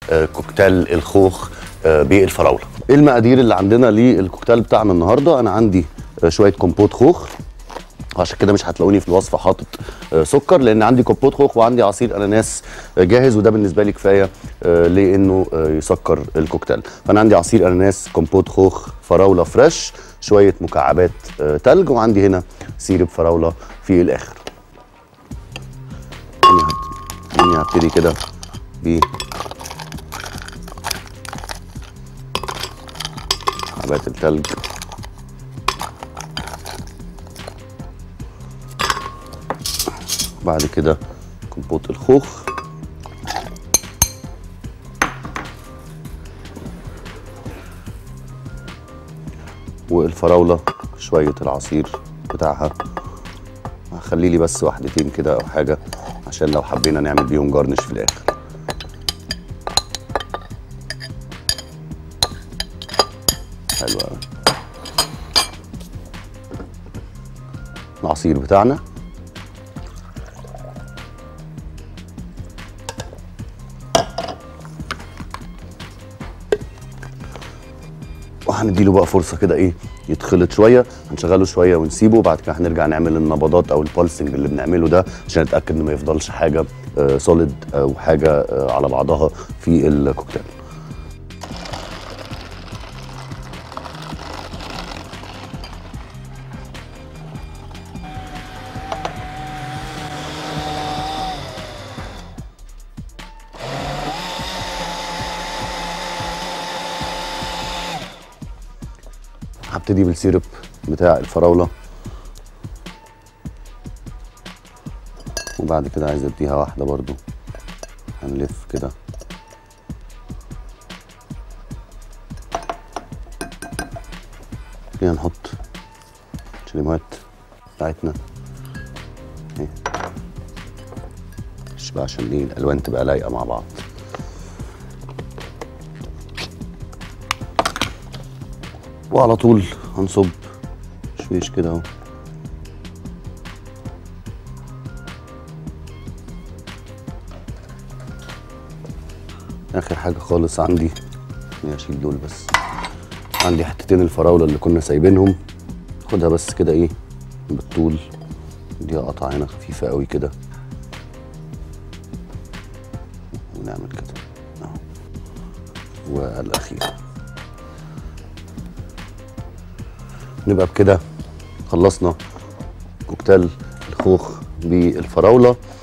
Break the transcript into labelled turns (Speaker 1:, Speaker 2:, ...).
Speaker 1: آه، كوكتيل الخوخ آه، بالفراوله ايه المقادير اللي عندنا للكوكتيل بتاعنا النهارده انا عندي آه، شويه كومبوت خوخ عشان كده مش هتلاقوني في الوصفه حاطط آه، سكر لان عندي كوبوت خوخ وعندي عصير اناناس آه، جاهز وده بالنسبه لي كفايه آه، لانه آه، يسكر الكوكتيل فانا عندي عصير اناناس كومبوت خوخ فراوله فريش شويه مكعبات آه، تلج وعندي هنا سيرب فراوله في الاخر يعني هت- يعني هبتدي كده ب مكعبات التلج بعد كده كومبوت الخوخ والفراولة شوية العصير بتاعها هخلي لي بس واحدتين كده او حاجة عشان لو حبينا نعمل بيهم جارنش في الاخر حلو قوي العصير بتاعنا وهنديله بقى فرصه كده ايه يتخلط شويه هنشغله شويه ونسيبه وبعد كده هنرجع نعمل النبضات او البولسنج اللي بنعمله ده عشان نتاكد ان ما يفضلش حاجه سوليد او حاجه آه، على بعضها في الكوكتيل هبتدي بالسيرب بتاع الفراوله وبعد كده عايز اديها واحده برضو هنلف كده كده نحط شليمات بتاعتنا اهي. مش بقى عشان ايه الالوان تبقى لايقه مع بعض وعلى طول هنصب شويش كده اهو اخر حاجه خالص عندي اني اشيل دول بس عندي حتتين الفراوله اللي كنا سايبينهم خدها بس كده ايه بالطول دي قطعه هنا خفيفه قوي كده ونعمل كده اهو والاخيره نبقى بكده خلصنا كوكتيل الخوخ بالفراوله